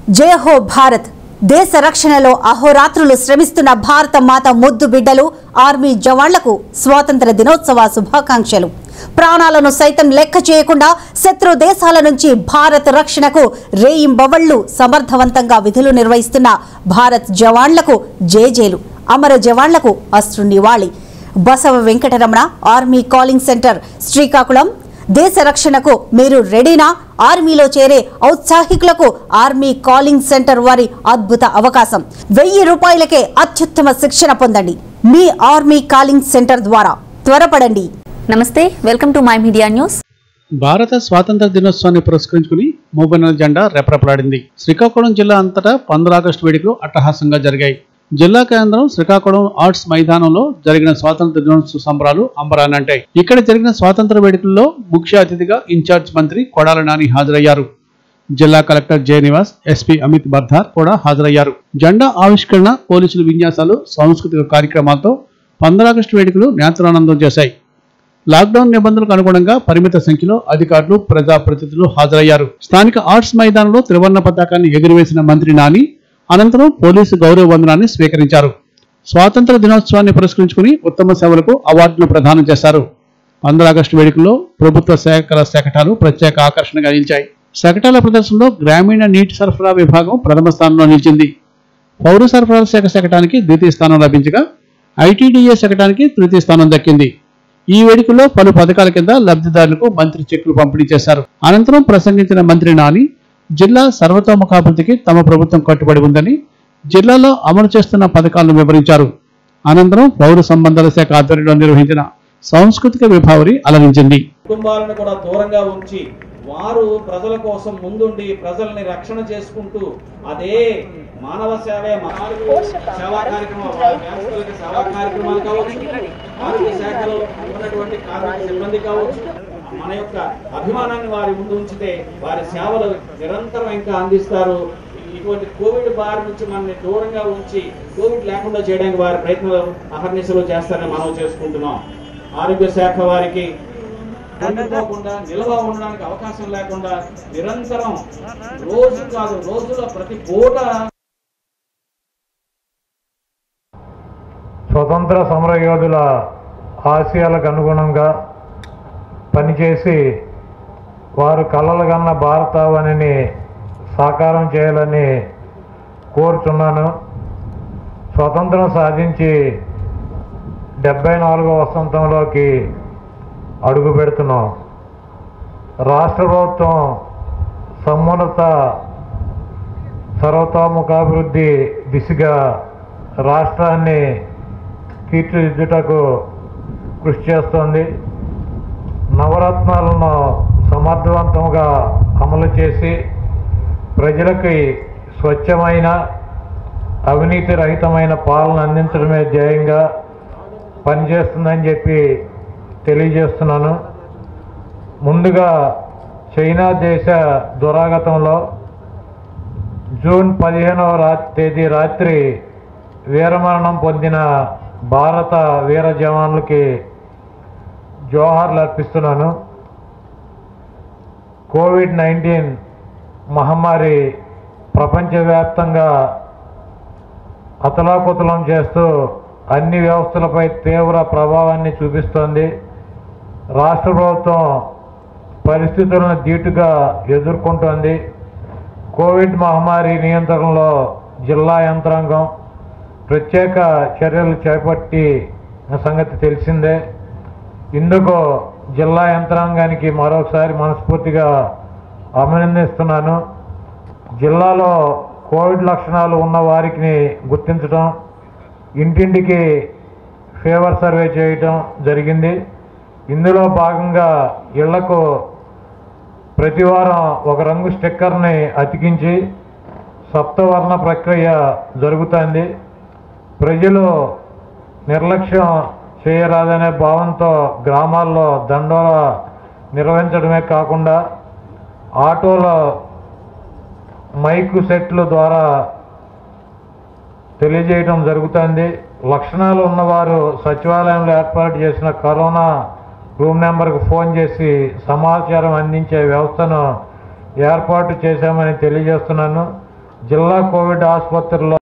జయ హో భారత్ దేశ రక్షణలో అహోరాత్రులు శ్రమిస్తున్న భారత మాత ముద్దు బిడ్డలు ఆర్మీ జవాన్లకు స్వాతంత్ర దినోత్సవ శుభాకాంక్షలు ప్రాణాలను సైతం లెక్క చేయకుండా శత్రు దేశాల నుంచి భారత్ రక్షణకు రేయింబవళ్లు సమర్థవంతంగా విధులు నిర్వహిస్తున్న భారత్ జవాన్లకు జేజేలు అమర జవాన్లకు అశ్రు నివాళి Basava Venkataramana army calling centre Srikakulam దేశ రక్షణకు మీరు రెడీనా ఆర్మీలో చేరే ఔత్సాహికులకు ఆర్మీ కాలింగ్ సెంటర్ వారి అద్భుత అవకాశం వెయ్యి రూపాయలకే అత్యుత్తమ శిక్షణ పొందండి మీ ఆర్మీ కాలింగ్ సెంటర్ ద్వారా త్వరపడండి నమస్తే welcome to my media news భారత స్వాతంత్ర దినోత్సవాన్ని పురస్కరించుకుని మూబన్నెల జెండా రెపరెపలాడింది శ్రీకాకుళం జిల్లా అంతటా పంద్ర ఆగస్టు వేడుకలు అట్టహాసంగా జరిగాయి జిల్లా కేంద్రం శ్రీకాకుళం ఆర్ట్స్ మైదానంలో జరిగిన స్వాతంత్ర దినోత్సవ సంబరాలు అంబరానంటాయి ఇక్కడ జరిగిన స్వాతంత్ర వేడుకల్లో ముఖ్య అతిథిగా ఇన్ఛార్జ్ మంత్రి కొడాల నాని హాజరయ్యారు జిల్లా collector J Nivas SP Amit Bardhar కూడా హాజరయ్యారు జెండా ఆవిష్కరణ పోలీసుల విన్యాసాలు సాంస్కృతిక కార్యక్రమాలతో పంద్ర ఆగస్టు వేడుకలు నేత్రానందం చేశాయి లాక్డౌన్ నిబంధనలకు అనుగుణంగా పరిమిత సంఖ్యలో అధికారులు ప్రజాప్రతినిధులు హాజరయ్యారు స్థానిక ఆర్ట్స్ మైదానంలో త్రివర్ణ పతాకాన్ని ఎగురవేసిన మంత్రి నాని అనంతరం పోలీసు గౌరవ వందనాన్ని స్వీకరించారు స్వాతంత్ర దినోత్సవాన్ని పురస్కరించుకుని ఉత్తమ సేవలకు అవార్డులు ప్రదానం చేశారు పంద్ర ఆగస్టు వేడుకల్లో ప్రభుత్వ శాఖల శకటాలు ప్రత్యేక ఆకర్షణగా నిలిచాయి శకటాల ప్రదర్శనలో గ్రామీణ నీటి సరఫరా విభాగం ప్రథమ స్థానంలో నిలిచింది పౌర సరఫరాల శాఖ శకటానికి ద్వితీయ స్థానం లభించగా ఐటీడీఏ శకటానికి తృతీయ స్థానం దక్కింది ఈ వేడుకలో పలు పథకాల కింద లబ్ధిదారులకు మంత్రి చెక్కులు పంపిణీ చేశారు అనంతరం ప్రసంగించిన మంత్రి నాని జిల్లా సర్వతోముఖాభివృద్ధికి తమ ప్రభుత్వం కట్టుబడి ఉందని జిల్లాలో అమలు చేస్తున్న పథకాలను వివరించారు అనంతరం పౌర సంబంధాల శాఖ ఆధ్వర్యంలో నిర్వహించిన సాంస్కృతిక విభావరి అలరించింది కుటుంబాలను కూడా దూరంగా ఉంచి వారు ప్రజల కోసం ముందుండి ప్రజల్ని రక్షణ చేసుకుంటూ అదే మానవ సేవే మహాత్ములు సేవా కార్యక్రమం వ్యాపారులకు సేవా కార్యక్రమాలు కావచ్చు ఆరోగ్య శాఖలో ఉన్నటువంటి కార్మిక సిబ్బంది కావచ్చు మన యొక్క అభిమానాన్ని వారి ముందు ఉంచితే వారి సేవలు నిరంతరం ఇంకా అందిస్తారు ఇటువంటి కోవిడ్ బారి నుంచి మనల్ని దూరంగా ఉంచి కోవిడ్ లేకుండా చేయడానికి వారి ప్రయత్నాలు అహర్నిశలు చేస్తారని మనం చేసుకుంటున్నాం ఆరోగ్య శాఖ వారికి ఉండిపోకుండా నిల్వ ఉండడానికి అవకాశం లేకుండా నిరంతరం రోజు కాదు రోజులో ప్రతి పూట స్వతంత్ర సమరయోధుల ఆశయాలకు అనుగుణంగా పనిచేసి వారు కలలు కన్న భారతావనిని సాకారం చేయాలని కోరుచున్నాను స్వతంత్రం సాధించి డెబ్బై నాలుగో వసంతంలోకి అడుగు పెడుతున్నాం రాష్ట్ర ప్రభుత్వం సమున్నత సర్వతోముఖాభివృద్ధి దిశగా రాష్ట్రాన్ని తీర్చిదిద్దుటకు కృషి చేస్తోంది నవరత్నాలను సమర్థవంతంగా అమలు చేసి ప్రజలకి స్వచ్ఛమైన అవినీతి రహితమైన పాలన అందించడమే ధ్యేయంగా పనిచేస్తుందని చెప్పి తెలియజేస్తున్నాను ముందుగా చైనా దేశ దురాగతంలో జూన్ పదిహేనవ రా తేదీ రాత్రి వీరమరణం పొందిన భారత వీర జవాన్లకి జోహార్లు అర్పిస్తున్నాను కోవిడ్ నైన్టీన్ మహమ్మారి ప్రపంచవ్యాప్తంగా అతలాకుతలం చేస్తూ అన్ని వ్యవస్థలపై తీవ్ర ప్రభావాన్ని చూపిస్తోంది రాష్ట్ర ప్రభుత్వం పరిస్థితులను ధీటుగా ఎదుర్కొంటోంది కోవిడ్ మహమ్మారి నియంత్రణలో జిల్లా యంత్రాంగం ప్రత్యేక చర్యలు చేపట్టి సంగతి తెలిసిందే ఇందుకు జిల్లా యంత్రాంగానికి మరొకసారి మనస్ఫూర్తిగా అభినందిస్తున్నాను జిల్లాలో కోవిడ్ లక్షణాలు ఉన్న వారికి గుర్తించడం ఇంటింటికి ఫీవర్ సర్వే చేయటం జరిగింది ఇందులో భాగంగా ఇళ్లకు ప్రతి వారం ఒక రంగు స్టిక్కర్ని అతికించి సప్తవర్ణ ప్రక్రియ జరుగుతుంది ప్రజలు నిర్లక్ష్యం చేయరాదనే భావంతో గ్రామాల్లో దండోర నిర్వహించడమే కాకుండా ఆటోలో మైకు సెట్ల ద్వారా తెలియజేయడం జరుగుతుంది లక్షణాలు ఉన్నవారు సచివాలయంలో ఏర్పాటు చేసిన కరోనా రూమ్ నెంబర్కి ఫోన్ చేసి సమాచారం అందించే వ్యవస్థను ఏర్పాటు చేశామని తెలియజేస్తున్నాను జిల్లా కోవిడ్ ఆసుపత్రిలో